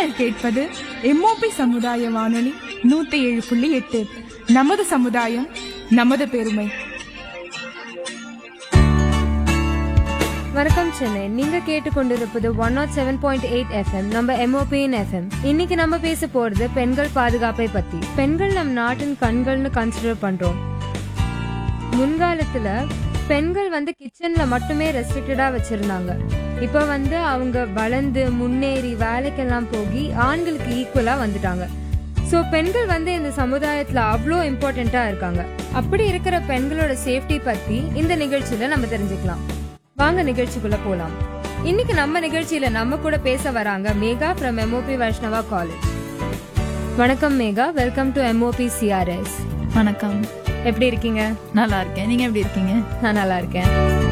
நீங்கள் கேட்பது எம்ஓபி சமுதாய வானொலி நூத்தி ஏழு புள்ளி எட்டு நமது சமுதாயம் நமது பெருமை வணக்கம் சென்னை நீங்க கேட்டுக்கொண்டிருப்பது one not seven point eight FM நம்ம எம்ஓபியின் எஃப்எம் இன்னைக்கு நம்ம பேச போறது பெண்கள் பாதுகாப்பை பத்தி பெண்கள் நம் நாட்டின் கண்கள்னு கன்சிடர் பண்றோம் முன்காலத்துல பெண்கள் வந்து கிச்சன்ல மட்டுமே ரெஸ்ட்ரிக்டடா வச்சிருந்தாங்க இப்ப வந்து அவங்க வளர்ந்து முன்னேறி வேலைக்கெல்லாம் போகி ஆண்களுக்கு ஈக்குவலா வந்துட்டாங்க ஸோ பெண்கள் வந்து இந்த சமுதாயத்துல அவ்வளோ இம்பார்ட்டண்டா இருக்காங்க அப்படி இருக்கிற பெண்களோட சேஃப்டி பத்தி இந்த நிகழ்ச்சியில நம்ம தெரிஞ்சுக்கலாம் வாங்க நிகழ்ச்சிக்குள்ள போலாம் இன்னைக்கு நம்ம நிகழ்ச்சியில நம்ம கூட பேச வராங்க Megha from MOP Vaishnava college வணக்கம் Megha welcome to MOP CRS வணக்கம் எப்படி இருக்கீங்க நல்லா இருக்கேன் நீங்க எப்படி இருக்கீங்க நான் நல்லா இருக்கேன்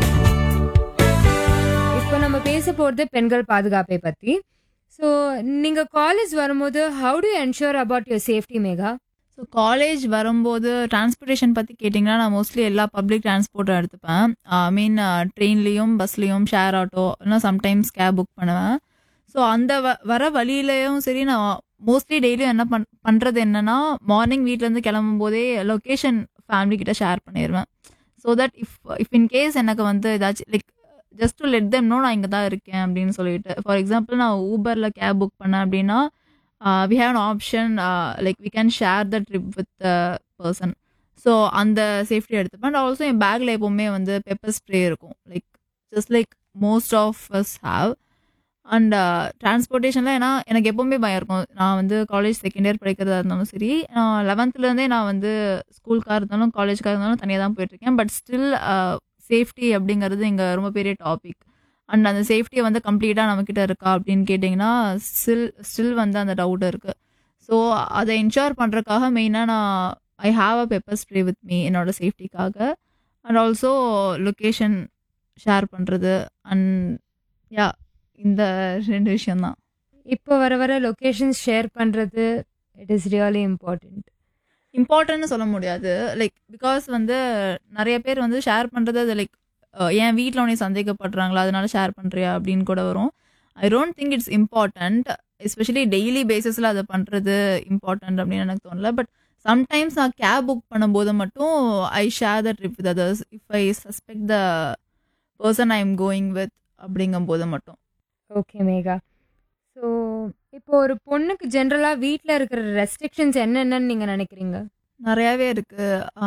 இப்போ நம்ம பேச போறது பெண்கள் பாதுகாப்பை பத்தி ஸோ நீங்க காலேஜ் வரும்போது how to ensure about your safety Megha so college வரும்போது டிரான்ஸ்போர்ட்டேஷன் பற்றி கேட்டிங்கன்னா நான் மோஸ்ட்லி எல்லா பப்ளிக் டிரான்ஸ்போர்ட்டும் எடுத்துப்பேன் ஐ மீன் ட்ரெயின்லேயும் பஸ்லேயும் ஷேர் ஆட்டோ இல்லைனா சம்டைம்ஸ் கேப் புக் பண்ணுவேன் ஸோ அந்த வ வர வழியிலையும் சரி நான் மோஸ்ட்லி டெய்லியும் என்ன பண் பண்ணுறது என்னன்னா மார்னிங் வீட்டிலேருந்து கிளம்பும் போதே லொக்கேஷன் ஃபேமிலி கிட்ட ஷேர் பண்ணிடுவேன் so that if if in case எனக்கு வந்து ஏதாச்சும் like just to let them know நான் இங்கே தான் இருக்கேன் அப்படின்னு சொல்லிட்டு ஃபார் எக்ஸாம்பிள் நான் ஊபரில் கேப் புக் பண்ணேன் அப்படின்னா we have an option like we can share the trip with person so அந்த சேஃப்டி எடுத்துப்பேன் அண்ட் ஆல்சோ என் பேக்கில் எப்போவுமே வந்து பெப்பர் ஸ்ப்ரே இருக்கும் like just like most of us have and டிரான்ஸ்போர்ட்டேஷனில் ஏன்னா எனக்கு எப்போவுமே பயம் இருக்கும் நான் வந்து காலேஜ் செகண்ட் இயர் படிக்கிறதா இருந்தாலும் சரி லெவன்த்துலேருந்தே நான் வந்து ஸ்கூலுக்காக இருந்தாலும் காலேஜ்க்காக இருந்தாலும் தனியாக தான் போயிட்டுருக்கேன் பட் ஸ்டில் சேஃப்டி அப்படிங்கிறது இங்கே ரொம்ப பெரிய டாபிக் அண்ட் அந்த சேஃப்டியை வந்து கம்ப்ளீட்டாக நம்மக்கிட்ட இருக்கா அப்படின்னு கேட்டிங்கன்னா ஸ்டில் ஸ்டில் வந்து அந்த டவுட் இருக்குது ஸோ அதை இன்ஷூர் பண்ணுறதுக்காக மெயினாக நான் I have a pepper spray with me என்னோட சேஃப்டிக்காக அண்ட் ஆல்சோ லொக்கேஷன் ஷேர் பண்ணுறது அண்ட் யா இந்த ரெண்டு விஷயம்தான் இப்போ வர வர லொகேஷன் ஷேர் பண்றது இட் இஸ் ரியலி இம்பார்ட்டன்ட் இம்பார்ட்டன்ட்னு சொல்ல முடியாது லைக் பிகாஸ் வந்து நிறைய பேர் வந்து ஷேர் பண்ணுறது அது லைக் என் வீட்டில் உனே சந்தேகப்படுறாங்களா அதனால ஷேர் பண்ணுறியா அப்படின்னு கூட வரும் I don't think it's important especially daily பேசிஸில் அதை பண்ணுறது இம்பார்ட்டன்ட் அப்படின்னு எனக்கு தோணல பட் சம்டைம்ஸ் நான் கேப் புக் பண்ணும்போது மட்டும் I share the trip with others if I suspect the person I am going with அப்படிங்கும்போது மட்டும் ஓகே மேகா ஸோ இப்போ ஒரு பொண்ணுக்கு ஜென்ரலா வீட்டில் இருக்கிற ரெஸ்ட்ரிக்ஷன்ஸ் என்னென்னு நீங்க நினைக்கிறீங்க நிறையாவே இருக்குது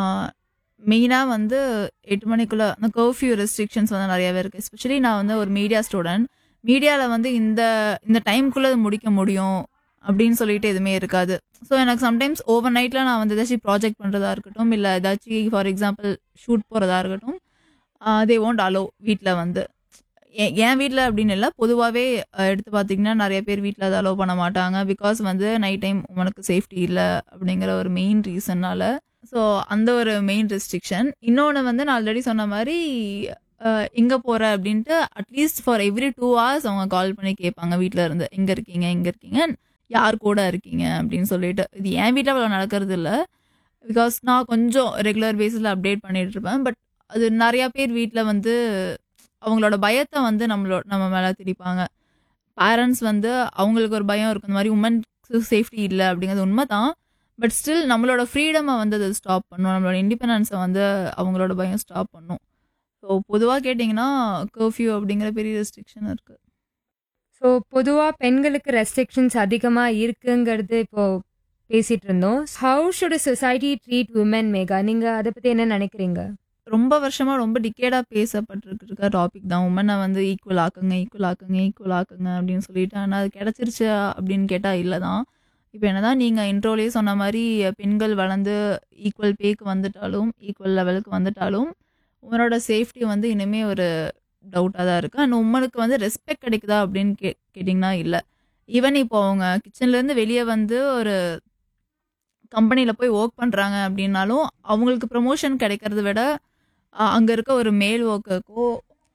மெயினாக வந்து எட்டு மணிக்குள்ளே அந்த கர்ஃப்யூ ரெஸ்ட்ரிக்ஷன்ஸ் வந்து நிறையாவே இருக்குது எஸ்பெஷலி நான் வந்து ஒரு மீடியா ஸ்டூடெண்ட் மீடியாவில் வந்து இந்த இந்த டைம்குள்ளே முடிக்க முடியும் அப்படின்னு சொல்லிட்டு எதுவுமே இருக்காது ஸோ எனக்கு சம்டைம்ஸ் ஓவர் நைட்டில் நான் வந்து ஏதாச்சும் ப்ராஜெக்ட் பண்ணுறதா இருக்கட்டும் இல்லை ஏதாச்சும் ஃபார் எக்ஸாம்பிள் ஷூட் போகிறதா இருக்கட்டும் தே ஓன்ட் அலோ வீட்டில் வந்து எ- என் வீட்டில் அப்படின்னு இல்லை பொதுவாகவே எடுத்து பார்த்தீங்கன்னா நிறைய பேர் வீட்டில் அதை அலோவ் பண்ண மாட்டாங்க பிகாஸ் வந்து நைட் டைம் உனக்கு சேஃப்டி இல்லை அப்படிங்கிற ஒரு மெயின் ரீசன்னால ஸோ அந்த ஒரு மெயின் ரெஸ்ட்ரிக்ஷன் இன்னொன்று வந்து நான் ஆல்ரெடி சொன்ன மாதிரி எங்கே போகிற அப்படின்ட்டு at least for every two hours அவங்க கால் பண்ணி கேட்பாங்க வீட்டில் இருந்து எங்கே இருக்கீங்க எங்கே இருக்கீங்க யார் கூட இருக்கீங்க அப்படின்னு சொல்லிட்டு இது என் வீட்டில் அவ்வளோ நடக்கிறது இல்லை பிகாஸ் நான் கொஞ்சம் ரெகுலர் பேஸில் அப்டேட் பண்ணிட்டு இருப்பேன் பட் அது நிறையா பேர் வீட்டில் வந்து அவங்களோட பயத்தை வந்து நம்மளோட நம்ம மேலே திணிப்பாங்க பேரண்ட்ஸ் வந்து அவங்களுக்கு ஒரு பயம் இருக்கும் இந்த மாதிரி உமன்ஸு சேஃப்டி இல்லை அப்படிங்கிறது உண்மை தான் பட் ஸ்டில் நம்மளோட ஃப்ரீடமை வந்து அது ஸ்டாப் பண்ணும் நம்மளோட இண்டிபெண்டன்ஸை வந்து அவங்களோட பயம் ஸ்டாப் பண்ணும் ஸோ பொதுவாக கேட்டிங்கன்னா கர்ஃப்யூ அப்படிங்கிற பெரிய ரெஸ்ட்ரிக்ஷன் இருக்குது ஸோ பொதுவாக பெண்களுக்கு ரெஸ்ட்ரிக்ஷன்ஸ் அதிகமாக இருக்குங்கிறது இப்போ பேசிட்டு இருந்தோம் how should society treat woman Megha நீங்க அதை பத்தி என்ன நினைக்கிறீங்க ரொம்ப வருஷமாக ரொம்ப டிக்கேடாக பேசப்பட்டிருக்கு இருக்க டாபிக் தான் உமனை வந்து ஈக்குவல் ஆக்குங்க ஈக்குவல் ஆக்குங்க ஈக்குவல் ஆக்குங்க அப்படின்னு சொல்லிட்டு ஆனால் அது கிடச்சிருச்சு அப்படின்னு கேட்டால் இல்லை தான் இப்போ என்னதான் நீங்கள் இன்ட்ரோலேயே சொன்ன மாதிரி பெண்கள் வளர்ந்து ஈக்குவல் பேக்கு வந்துட்டாலும் ஈக்குவல் லெவலுக்கு வந்துட்டாலும் உமனோட சேஃப்டி வந்து இனிமே ஒரு டவுட்டாக தான் இருக்குது அண்ட் உமனுக்கு வந்து ரெஸ்பெக்ட் கிடைக்குதா அப்படின்னு கே கேட்டிங்கன்னா இல்லை ஈவன் இப்போ அவங்க கிச்சன்லேருந்து வெளியே வந்து ஒரு கம்பெனியில் போய் ஒர்க் பண்ணுறாங்க அப்படின்னாலும் அவங்களுக்கு ப்ரமோஷன் கிடைக்கிறத விட அங்கே இருக்க ஒரு மேல் ஒர்க்குக்கோ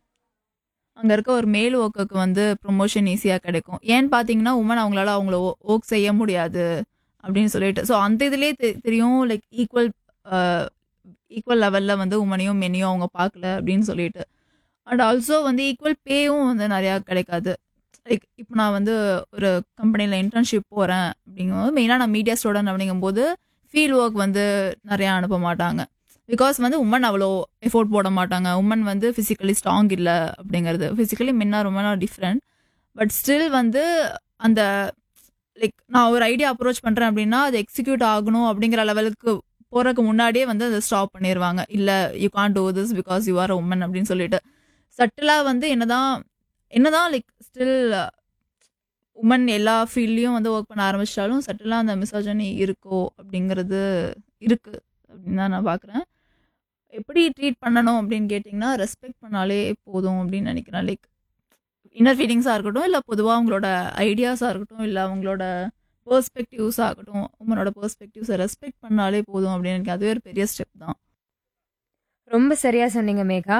அங்கே இருக்க ஒரு மேல் ஒர்க்குக்கு வந்து ப்ரொமோஷன் ஈஸியாக கிடைக்கும் ஏன்னு பார்த்தீங்கன்னா உமன் அவங்களால அவங்கள ஒர்க் செய்ய முடியாது அப்படின்னு சொல்லிட்டு ஸோ அந்த இதுலேயே தெரியும் லைக் ஈக்குவல் ஈக்குவல் லெவலில் வந்து உமனையும் மெனியும் அவங்க பார்க்கல அப்படின்னு சொல்லிட்டு அண்ட் ஆல்சோ வந்து ஈக்குவல் பேயும் வந்து நிறையா கிடைக்காது லைக் இப்போ நான் வந்து ஒரு கம்பெனியில் இன்டர்ன்ஷிப் போகிறேன் அப்படிங்கும்போது மெயினாக நான் மீடியா ஸ்டூடெண்ட் அப்படிங்கும்போது ஃபீல்ட் ஒர்க் வந்து நிறையா அனுப்ப மாட்டாங்க பிகாஸ் வந்து உமன் அவ்வளோ எஃபோர்ட் போட மாட்டாங்க உமன் வந்து ஃபிசிக்கலி ஸ்ட்ராங் இல்லை அப்படிங்கிறது ஃபிசிக்கலி முன்னா ரொம்ப டிஃப்ரெண்ட் பட் ஸ்டில் வந்து அந்த லைக் நான் ஒரு ஐடியா அப்ரோச் பண்ணுறேன் அப்படின்னா அது எக்ஸிக்யூட் ஆகணும் அப்படிங்கிற லெவலுக்கு போகிறதுக்கு முன்னாடியே வந்து அதை ஸ்டாப் பண்ணிடுவாங்க இல்லை you can't do this because you are woman அப்படின்னு சொல்லிட்டு சட்டிலாக வந்து என்னதான் என்னதான் லைக் ஸ்டில் உமன் எல்லா ஃபீல்ட்லேயும் வந்து ஒர்க் பண்ண ஆரம்பிச்சிட்டாலும் சட்டிலாக அந்த மிசாஜனி இருக்கோ அப்படிங்கிறது இருக்கு அப்படின்னு தான் நான் பார்க்குறேன் எப்படி ட்ரீட் பண்ணணும் அப்படின்னு கேட்டிங்கன்னா ரெஸ்பெக்ட் பண்ணாலே போதும் அப்படின்னு நினைக்கிறேன் லைக் இன்னர் ஃபீலிங்ஸாக இருக்கட்டும் இல்லை பொதுவாக அவங்களோட ஐடியாஸாக இருக்கட்டும் இல்லை அவங்களோட பெர்ஸ்பெக்டிவ்ஸாக ஆகட்டும் உமனோட பெர்ஸ்பெக்டிவ்ஸை ரெஸ்பெக்ட் பண்ணாலே போதும் அப்படின்னு எனக்கு அதுவே ஒரு பெரிய ஸ்டெப் தான் ரொம்ப சரியா சொன்னீங்க Megha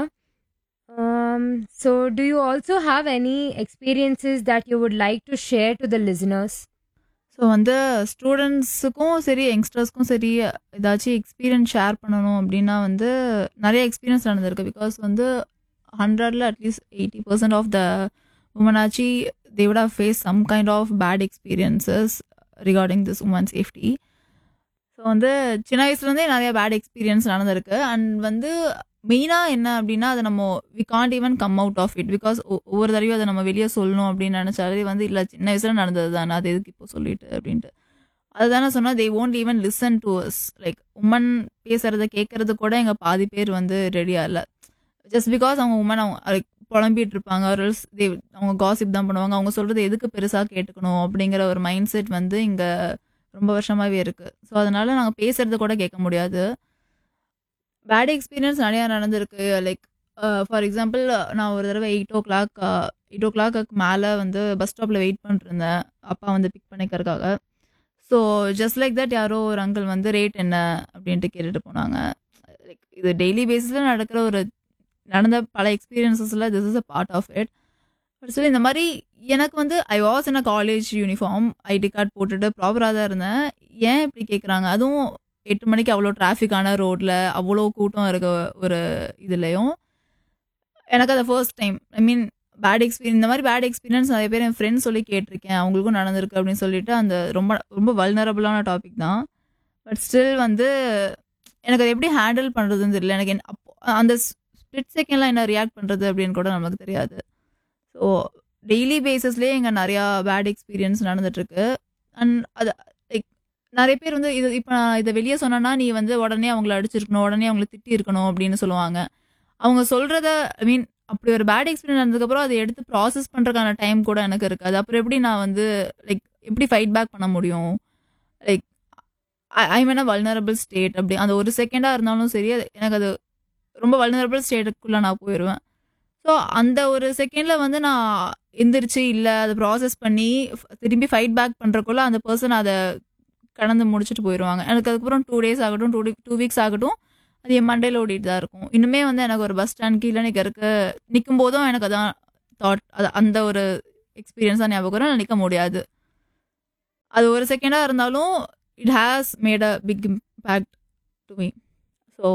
so do you also have any experiences that you would like to share to the listeners so வந்து ஸ்டூடெண்ட்ஸுக்கும் சரி யங்ஸ்டர்ஸ்க்கும் சரி ஏதாச்சும் எக்ஸ்பீரியன்ஸ் ஷேர் பண்ணணும் அப்படின்னா வந்து நிறைய எக்ஸ்பீரியன்ஸ் நடந்திருக்கு பிகாஸ் வந்து ஹண்ட்ரட்ல at least eighty percent of the உமனாச்சி they would have face some kind of bad experiences regarding this women safety so வந்து சின்ன வயசுலேருந்தே நிறைய பேட் எக்ஸ்பீரியன்ஸ் நடந்திருக்கு அண்ட் வந்து மெயினாக என்ன அப்படின்னா அதை நம்ம we can't even come out of it because ஒவ்வொரு தடவையும் அதை நம்ம வெளியே சொல்லணும் அப்படின்னு நினச்சாலே வந்து இல்லை சின்ன வயசில் நடந்தது தானே அது எதுக்கு இப்போ சொல்லிட்டு அப்படின்ட்டு அதுதானே சொன்னால் they won't even listen to us like woman பேசுறத கேட்கறது கூட எங்கள் பாதி பேர் வந்து ரெடியாக இல்லை ஜஸ்ட் பிகாஸ் அவங்க உமன் அவங்க like புலம்பிட்டு இருப்பாங்க ஒரு தே அவங்க காசிப் தான் பண்ணுவாங்க அவங்க சொல்கிறது எதுக்கு பெருசாக கேட்டுக்கணும் அப்படிங்கிற ஒரு மைண்ட் செட் வந்து இங்கே ரொம்ப வருஷமாகவே இருக்குது ஸோ அதனால நாங்கள் பேசுறது கூட கேட்க முடியாது பேட் எக்ஸ்பீரியன்ஸ் நிறையா நடந்திருக்கு லைக் ஃபார் எக்ஸாம்பிள் நான் ஒரு தடவை எயிட் ஓ கிளாக் எயிட் ஓ கிளாக்கு மேலே வந்து பஸ் ஸ்டாப்பில் வெயிட் பண்ணிருந்தேன் அப்பா வந்து பிக் பண்ணிக்கிறதுக்காக ஸோ ஜஸ்ட் லைக் தட் யாரோ ஒரு அங்கிள் வந்து ரேட் என்ன அப்படின்ட்டு கேட்டுட்டு போனாங்க லைக் இது டெய்லி பேஸிஸில் நடக்கிற ஒரு நடந்த பல எக்ஸ்பீரியன்சஸில் this is a part of it but சொல்லி இந்த மாதிரி எனக்கு வந்து I was in a college uniform ID card போட்டுட்டு ப்ராப்பராக தான் இருந்தேன் ஏன் இப்படி கேட்குறாங்க அதுவும் எட்டு மணிக்கு அவ்வளோ டிராஃபிக்கான ரோட்டில் அவ்வளோ கூட்டம் இருக்க ஒரு இதுலேயும் எனக்கு அது first time I mean bad experience இந்த மாதிரி பேட் எக்ஸ்பீரியன்ஸ் நிறைய பேர் என் ஃப்ரெண்ட்ஸ் சொல்லி கேட்டிருக்கேன் அவங்களுக்கும் நடந்திருக்கு அப்படின்னு சொல்லிட்டு அந்த ரொம்ப ரொம்ப வல்னரபுளான டாபிக் தான் பட் ஸ்டில் வந்து எனக்கு அதை எப்படி ஹேண்டில் பண்ணுறதுன்னு தெரியல எனக்கு என்ன- அப்போ அந்த ஸ்பிளிட் செகண்ட்லாம் என்ன ரியாக்ட் பண்ணுறது அப்படின்னு கூட நமக்கு தெரியாது ஸோ டெய்லி பேசிஸ்லேயே இங்கே நிறையா பேட் எக்ஸ்பீரியன்ஸ் நடந்துட்டுருக்கு அண்ட் அது லைக் நிறைய பேர் வந்து இது இப்போ நான் இதை வெளியே சொன்னேன்னா நீ வந்து உடனே அவங்கள அடிச்சிருக்கணும் உடனே அவங்கள திட்டி இருக்கணும் அப்படின்னு சொல்லுவாங்க அவங்க சொல்கிறத ஐ மீன் அப்படி ஒரு பேட் எக்ஸ்பீரியன்ஸ் நடந்ததுக்கப்புறம் அதை எடுத்து ப்ராசஸ் பண்ணுறதுக்கான டைம் கூட எனக்கு இருக்காது அப்புறம் எப்படி நான் வந்து லைக் எப்படி ஃபைட் பேக் பண்ண முடியும் like I mean vulnerable state அப்படி அந்த ஒரு செகண்டாக இருந்தாலும் சரி அது எனக்கு அது ரொம்ப வல்னரபிள் ஸ்டேட்டுக்குள்ளே நான் போயிடுவேன் ஸோ அந்த ஒரு செகண்டில் வந்து நான் எந்திரிச்சு இல்லை அதை ப்ராசஸ் பண்ணி ஃப- திரும்பி ஃபைட் பேக் பண்ணுறக்குள்ள அந்த பர்சன் அதை கடந்து முடிச்சுட்டு போயிடுவாங்க எனக்கு அதுக்கப்புறம் டூ டேஸ் ஆகட்டும் டூ டூ வீக்ஸ் ஆகட்டும் அது என் மண்டையில் ஓடிட்டு தான் இருக்கும் இன்னுமே வந்து எனக்கு ஒரு பஸ் ஸ்டாண்ட் கீழே நிற்க இருக்க நிற்கும் போதும் எனக்கு அதான் தாட் அது அந்த ஒரு எக்ஸ்பீரியன்ஸ் தான் ஞாபகம் வரும். நான் நிற்க முடியாது அது ஒரு செகண்டாக இருந்தாலும் it has made a big impact to me so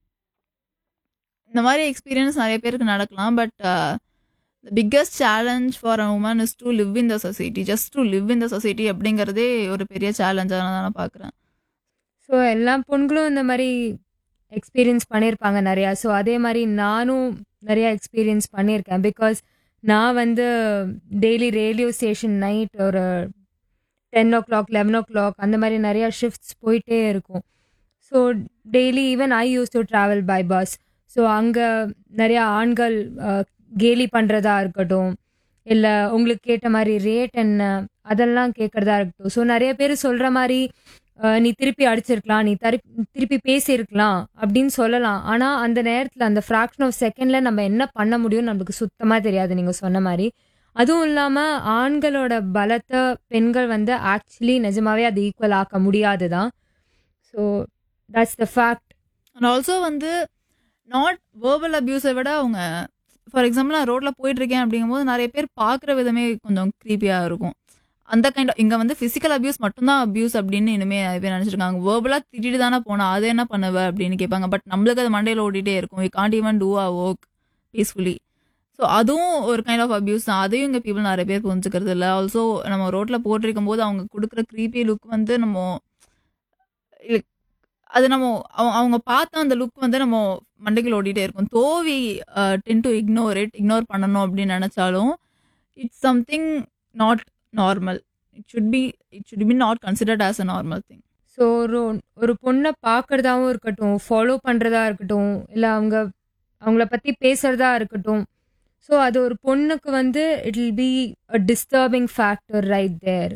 இந்த மாதிரி எக்ஸ்பீரியன்ஸ் நிறைய பேருக்கு நடக்கலாம் but the biggest challenge for a woman is to live in the society just to live in the society அப்படிங்கிறதே ஒரு பெரிய சேலஞ்சாக தான் நான் பார்க்குறேன் ஸோ எல்லா பொண்களும் இந்த மாதிரி எக்ஸ்பீரியன்ஸ் பண்ணியிருப்பாங்க நிறையா ஸோ அதே மாதிரி நானும் நிறையா எக்ஸ்பீரியன்ஸ் பண்ணியிருக்கேன் பிகாஸ் நான் வந்து டெய்லி ரேடியோ ஸ்டேஷன் நைட் ஒரு ten o'clock eleven o'clock அந்த மாதிரி நிறையா ஷிஃப்ட்ஸ் போயிட்டே இருக்கும் so daily even I use to travel by bus so அங்கே நிறையா ஆண்கள் அஹ், கேலி பண்ணுறதா இருக்கட்டும் இல்லை உங்களுக்கு கேட்ட மாதிரி ரேட் என்ன அதெல்லாம் கேட்குறதா இருக்கட்டும் ஸோ நிறைய பேர் சொல்கிற மாதிரி அஹ், நீ திருப்பி அடிச்சிருக்கலாம் நீ தரி திருப்பி பேசியிருக்கலாம் அப்படின்னு சொல்லலாம் ஆனால் அந்த நேரத்தில் அந்த ஃப்ராக்ஷன் ஆஃப் செகண்டில் நம்ம என்ன பண்ண முடியும் நம்மளுக்கு சுத்தமாக தெரியாது நீங்கள் சொன்ன மாதிரி அதுவும் இல்லாமல் ஆண்களோட பலத்தை பெண்கள் வந்து ஆக்சுவலி நிஜமாவே அது ஈக்குவல் ஆக்க முடியாது தான் so that's the fact and also வந்து நாட் வேர்பல் அப்யூஸை விட அவங்க ஃபார் எக்ஸாம்பிள் நான் ரோட்டில் போயிட்டு இருக்கேன் அப்படிங்கும்போது நிறைய பேர் பார்க்குற விதமே கொஞ்சம் க்ரீப்பியாக இருக்கும் அந்த கைண்ட் இங்கே வந்து ஃபிசிக்கல் அபியூஸ் மட்டும்தான் அபியூஸ் அப்படின்னு இனிமே நிறைய பேர் நினச்சிருக்காங்க வேர்பலாக திட்டிட்டு தானே போனா அது என்ன பண்ணுவ அப்படின்னு கேட்பாங்க பட் நம்மளுக்கு அது மண்டையில் ஓடிட்டே இருக்கும் we can't even do a work peacefully so அதுவும் ஒரு கைண்ட் ஆஃப் அபியூஸ் தான் அதையும் இங்கே பீப்புள் நிறைய பேர் புரிஞ்சுக்கிறது இல்லை ஆல்சோ நம்ம ரோட்டில் போட்டிருக்கும் போது அவங்க கொடுக்குற க்ரீப்பி லுக் வந்து நம்ம like, அது நம்ம அவங்க அவங்க பார்த்த அந்த லுக் வந்து நம்ம மண்டைக்குள்ள ஓடிட்டே இருக்கும் though we tend to ignore it ignore பண்ணணும் அப்படின்னு நினச்சாலும் it's something not normal it should be it should be not considered as a normal thing so ஒரு ஒரு பொண்ணை பார்க்கறதாவும் இருக்கட்டும் ஃபாலோ பண்ணுறதா இருக்கட்டும் இல்லை அவங்க அவங்கள பற்றி பேசுகிறதா இருக்கட்டும் ஸோ அது ஒரு பொண்ணுக்கு வந்து it will be a disturbing factor right there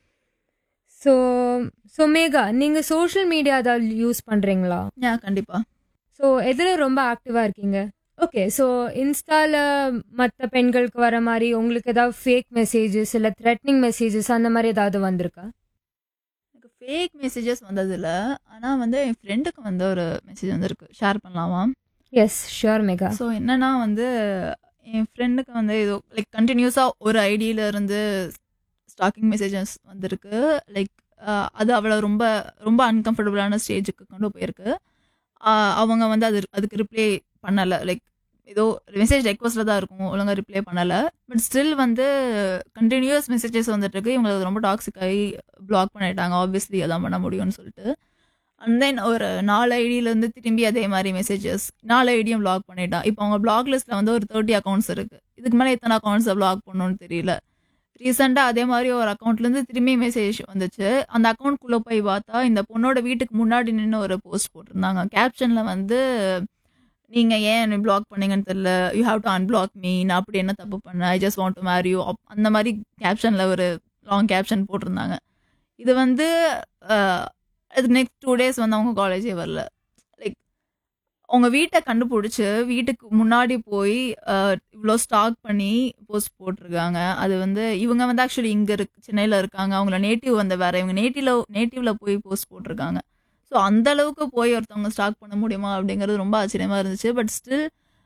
so so Megha நீங்கள் சோஷியல் மீடியா ஏதாவது யூஸ் பண்ணுறீங்களா ஏன் கண்டிப்பாக ஸோ எதில் ரொம்ப ஆக்டிவாக இருக்கீங்க ஓகே ஸோ இன்ஸ்டாவில் மற்ற பெண்களுக்கு வர மாதிரி உங்களுக்கு ஏதாவது ஃபேக் மெசேஜஸ் இல்லை த்ரெட்னிங் மெசேஜஸ் அந்த மாதிரி ஏதாவது வந்திருக்கா எனக்கு ஃபேக் மெசேஜஸ் வந்ததில்ல ஆனால் வந்து என் ஃப்ரெண்டுக்கு வந்து ஒரு மெசேஜ் வந்திருக்கு ஷேர் பண்ணலாமா எஸ் ஷுர் மேகா ஸோ என்னன்னா வந்து என் ஃப்ரெண்டுக்கு வந்து ஏதோ லைக் கண்டினியூஸாக ஒரு ஐடியில இருந்து ஸ்டாக்கிங் மெசேஜஸ் வந்திருக்கு லைக் அது அவளை ரொம்ப ரொம்ப அன்கம்ஃபர்டபுளான ஸ்டேஜுக்கு கொண்டு போயிருக்கு ஆஹ் அவங்க வந்து அது அதுக்கு ரிப்ளை பண்ணலை லைக் ஏதோ மெசேஜ் ரெக்வஸ்ட்டில் தான் இருக்கும் ஒழுங்காக ரிப்ளை பண்ணலை பட் ஸ்டில் வந்து கண்டினியூஸ் மெசேஜஸ் வந்துட்டு இருக்கு இவங்களுக்கு அது ரொம்ப டாக்ஸிக் ஆகி பிளாக் பண்ணிட்டாங்க ஆப்வியஸ்லி அதான் பண்ண முடியும்னு சொல்லிட்டு அண்ட் தென் ஒரு நாலு ஐடியிலேருந்து திரும்பி அதே மாதிரி மெசேஜஸ் நாலு ஐடியும் பிளாக் பண்ணிட்டான் இப்போ அவங்க பிளாக் லிஸ்ட்டில் வந்து ஒரு தேர்ட்டி அக்கௌண்ட்ஸ் இருக்குது இதுக்கு மேலே எத்தனை அக்கௌண்ட்ஸை பிளாக் பண்ணணும்னு தெரியல ரீசெண்டாக அதே மாதிரி ஒரு அக்கௌண்ட்லேருந்து திரும்பி மெசேஜ் வந்துச்சு அந்த அக்கௌண்ட்குள்ளே போய் பார்த்தா இந்த பொண்ணோட வீட்டுக்கு முன்னாடி நின்று ஒரு போஸ்ட் போட்டிருந்தாங்க கேப்ஷனில் வந்து நீங்கள் ஏன் என்னை பிளாக் பண்ணீங்கன்னு தெரியல you have to unblock me நான் அப்படி என்ன தப்பு பண்ணேன் I just want to marry you அந்த மாதிரி கேப்ஷனில் ஒரு லாங் கேப்ஷன் போட்டிருந்தாங்க இது வந்து அஹ், அதுக்கு நெக்ஸ்ட் டூ டேஸ் வந்து அவங்க காலேஜே வரல லைக் அவங்க வீட்டை கண்டுபிடிச்சி வீட்டுக்கு முன்னாடி போய் இவ்வளோ ஸ்டாக் பண்ணி போஸ்ட் போட்டிருக்காங்க அது வந்து இவங்க வந்து ஆக்சுவலி இங்கே இருக்கு சென்னையில் இருக்காங்க அவங்கள நேட்டிவ் வந்து வேற இவங்க நேட்டிவ்ல நேட்டிவ்ல போய் போஸ்ட் போட்டிருக்காங்க ஸோ அந்த அளவுக்கு போய் ஒருத்தவங்க ஸ்டாக் பண்ண முடியுமா அப்படிங்கிறது ரொம்ப ஆச்சரியமா இருந்துச்சு but still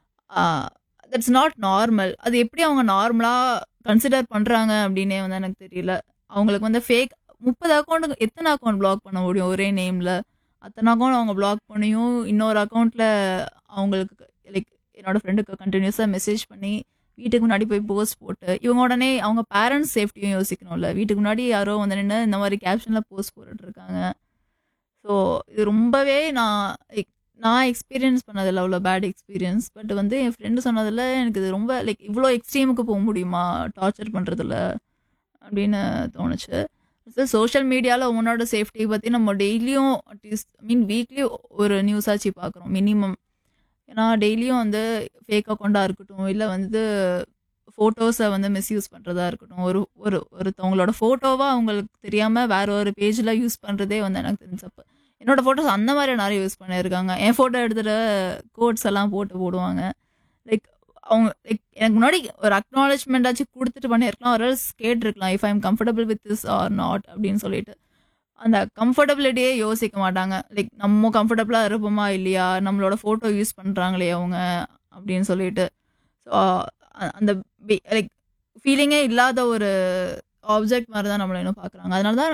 that's not normal அது எப்படி அவங்க நார்மலாக கன்சிடர் பண்ணுறாங்க அப்படின்னே வந்து எனக்கு தெரியல அவங்களுக்கு வந்து ஃபேக் முப்பது அக்கௌண்ட் எத்தனை அக்கௌண்ட் பிளாக் பண்ண முடியும் ஒரே நேமில் அத்தனை அக்கௌண்ட் அவங்க பிளாக் பண்ணியும் இன்னொரு அக்கௌண்ட்டில் அவங்களுக்கு லைக் என்னோட ஃப்ரெண்டுக்கு கண்டினியூஸாக மெசேஜ் பண்ணி வீட்டுக்கு முன்னாடி போய் போஸ்ட் போட்டு இவங்க உடனே அவங்க பேரண்ட்ஸ் சேஃப்டியும் யோசிக்கணும்ல வீட்டுக்கு முன்னாடி யாரோ வந்து நின்று இந்த மாதிரி கேப்ஷனில் போஸ்ட் போட்டுட்டு இருக்காங்க ஸோ இது ரொம்பவே நான் like, நான் எக்ஸ்பீரியன்ஸ் பண்ணதில்ல அவ்வளோ பேட் எக்ஸ்பீரியன்ஸ் பட் வந்து என் ஃப்ரெண்டு சொன்னதில் எனக்கு இது ரொம்ப லைக் இவ்வளோ எக்ஸ்ட்ரீமுக்கு போக முடியுமா டார்ச்சர் பண்ணுறதுல அப்படின்னு தோணுச்சு சோஷியல் மீடியாவில் உன்னோட சேஃப்டி பற்றி நம்ம டெய்லியும் அட்லீஸ்ட் மீன் வீக்லி ஒரு நியூஸ் ஆச்சு பார்க்குறோம் மினிமம் ஏன்னா டெய்லியும் வந்து ஃபேக் அக்கௌண்ட்டாக இருக்கட்டும் இல்லை வந்து ஃபோட்டோஸை வந்து மிஸ்யூஸ் பண்ணுறதா இருக்கட்டும் ஒரு ஒரு ஒருத்தவங்களோட ஃபோட்டோவாக அவங்களுக்கு தெரியாமல் வேற ஒரு பேஜில் யூஸ் பண்ணுறதே வந்து எனக்கு தெரிஞ்சப்போ என்னோட ஃபோட்டோஸ் அந்த மாதிரி நிறைய யூஸ் பண்ணியிருக்காங்க என் ஃபோட்டோ எடுத்துகிட்டு கோட்ஸ் எல்லாம் போட்டு போடுவாங்க லைக் அவங்க லைக் எனக்கு முன்னாடி ஒரு அக்னாலஜ்மெண்ட் ஆச்சு கொடுத்துட்டு பண்ணியிருக்கலாம் ஒரு கேட்டிருக்கலாம் if I am comfortable with this or not அப்படின்னு சொல்லிட்டு அந்த கம்ஃபர்டபிலிட்டியே யோசிக்க மாட்டாங்க லைக் நம்ம கம்ஃபர்டபுளாக இருப்போமா இல்லையா நம்மளோட ஃபோட்டோ யூஸ் பண்ணுறாங்களே அவங்க அப்படின்னு சொல்லிட்டு ஸோ அந்த லைக் ஃபீலிங்கே இல்லாத ஒரு ஆப்ஜெக்ட் மாதிரி தான் நம்மளை இன்னும் பார்க்குறாங்க அதனால தான்